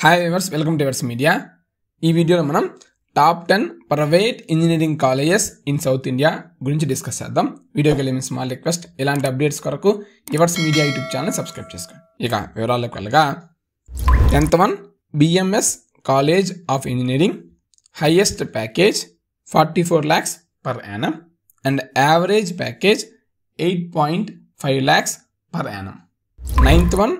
hi viewers welcome to Evers media ఈ వీడియోలో మనం top ten private engineering colleges in south India గురించి discuss చేద్దాం వీడియోకి వెళ్ళి మీ స్మాల్ రిక్వెస్ట్ ఇలాంటి అప్డేట్స్ కొరకు Evers media YouTube channel subscribe చేసుకోండి ఇక వివరాల్లోకి వెళ్ళగా tenth one BMS college of engineering highest package forty four lakhs per annum and average package eight point five lakhs per annum ninth one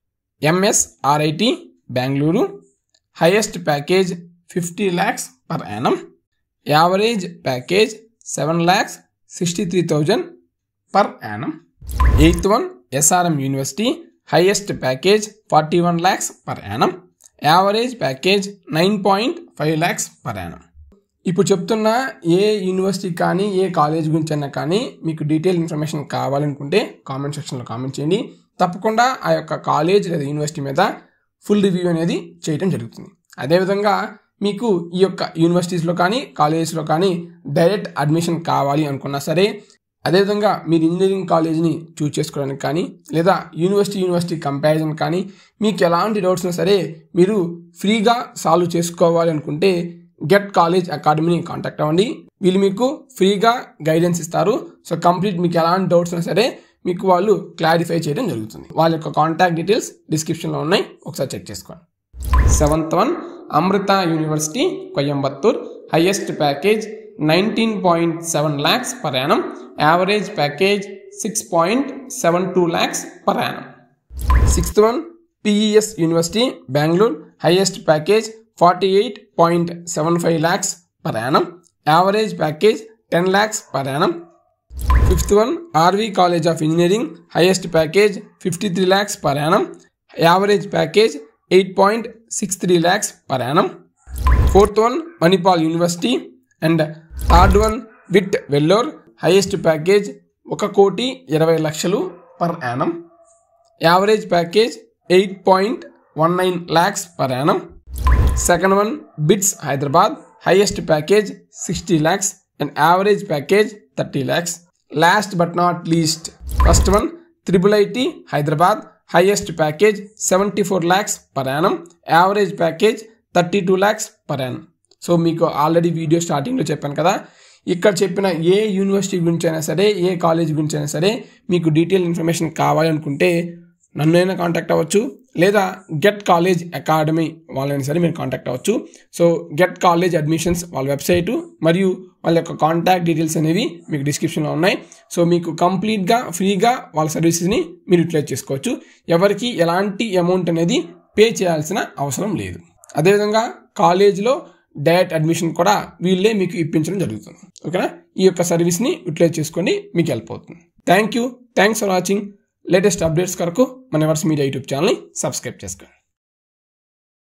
MSRIT Bengaluru highest package fifty lakhs per annum average package seven lakhs sixty three thousand per annum eighth one SRM university highest package forty one lakhs per annum average package nine point five lakhs per annum ఇప్పుడు చెప్తున్న ఏ university కానీ ఏ college గురించి అయినా కానీ మీకు detail information కావాలనుకుంటే comment సెక్షన్లో comment చేయండి తప్పకుండా ఆ యొక్క కాలేజ్ లేదా యూనివర్సిటీ మీద ఫుల్ రివ్యూ అనేది చేయడం జరుగుతుంది అదేవిధంగా మీకు ఈ యొక్క యూనివర్సిటీస్లో కానీ కాలేజెస్లో కానీ డైరెక్ట్ అడ్మిషన్ కావాలి అనుకున్నా సరే అదేవిధంగా మీరు ఇంజనీరింగ్ కాలేజ్ని చూస్ చేసుకోవడానికి కానీ లేదా యూనివర్సిటీ యూనివర్సిటీ కంపారిజన్ కానీ మీకు ఎలాంటి డౌట్స్ ఉన్నా సరే మీరు ఫ్రీగా సాల్వ్ చేసుకోవాలి అనుకుంటే గెట్ కాలేజ్ అకాడమీని కాంటాక్ట్ అవ్వండి వీళ్ళు మీకు ఫ్రీగా గైడెన్స్ ఇస్తారు సో కంప్లీట్ మీకు ఎలాంటి డౌట్స్ ఉన్నా సరే మీకు వాళ్ళు క్లారిఫై చేయడం జరుగుతుంది వాళ్ళ యొక్క కాంటాక్ట్ డీటెయిల్స్ డిస్క్రిప్షన్లో ఉన్నాయి ఒకసారి చెక్ చేసుకోండి seventh one Amrita university Coimbatore highest package nineteen point seven lakhs per annum average package six point seven two lakhs per annum sixth one PES university Bengaluru highest package forty eight point seven five lakhs per annum average package ten lakhs per annum fifth one RV college of engineering highest package fifty three lakhs per annum average package eight point six three lakhs per annum fourth one Manipal university and third one VIT Vellore highest package ఒక కోటి ఇరవై లక్షలు per annum average package eight point one nine lakhs per annum second one BITS Hyderabad highest package sixty lakhs and average package thirty lakhs last but not least first one triple IT Hyderabad highest package seventy four lakhs per annum average package thirty two lakhs per annum so మీకు already video స్టార్టింగ్లో చెప్పాను కదా ఇక్కడ చెప్పిన ఏ university గురించి అయినా సరే ఏ college గురించి అయినా సరే మీకు డీటెయిల్ ఇన్ఫర్మేషన్ కావాలనుకుంటే నన్నైనా కాంటాక్ట్ అవ్వచ్చు లేదా గెట్ కాలేజ్ అకాడమీ వాళ్ళైనా సరే మీరు కాంటాక్ట్ అవ్వచ్చు సో గెట్ కాలేజ్ అడ్మిషన్స్ వాళ్ళ వెబ్సైటు మరియు వాళ్ళ యొక్క కాంటాక్ట్ డీటెయిల్స్ అనేవి మీకు డిస్క్రిప్షన్లో ఉన్నాయి సో మీకు కంప్లీట్గా ఫ్రీగా వాళ్ళ సర్వీసెస్ని మీరు యూటిలైజ్ చేసుకోవచ్చు ఎవరికి ఎలాంటి అమౌంట్ అనేది పే చేయాల్సిన అవసరం లేదు అదేవిధంగా కాలేజ్లో డైరెక్ట్ అడ్మిషన్ కూడా వీళ్ళే మీకు ఇప్పించడం జరుగుతుంది ఓకేనా ఈ యొక్క సర్వీస్ని యూటిలైజ్ చేసుకోండి మీకు హెల్ప్ అవుతుంది thank you thanks for watching latest updates కొరకు మన ఎవర్స్ మీడియా యూట్యూబ్ ఛానల్ని సబ్స్క్రైబ్ చేసుకోండి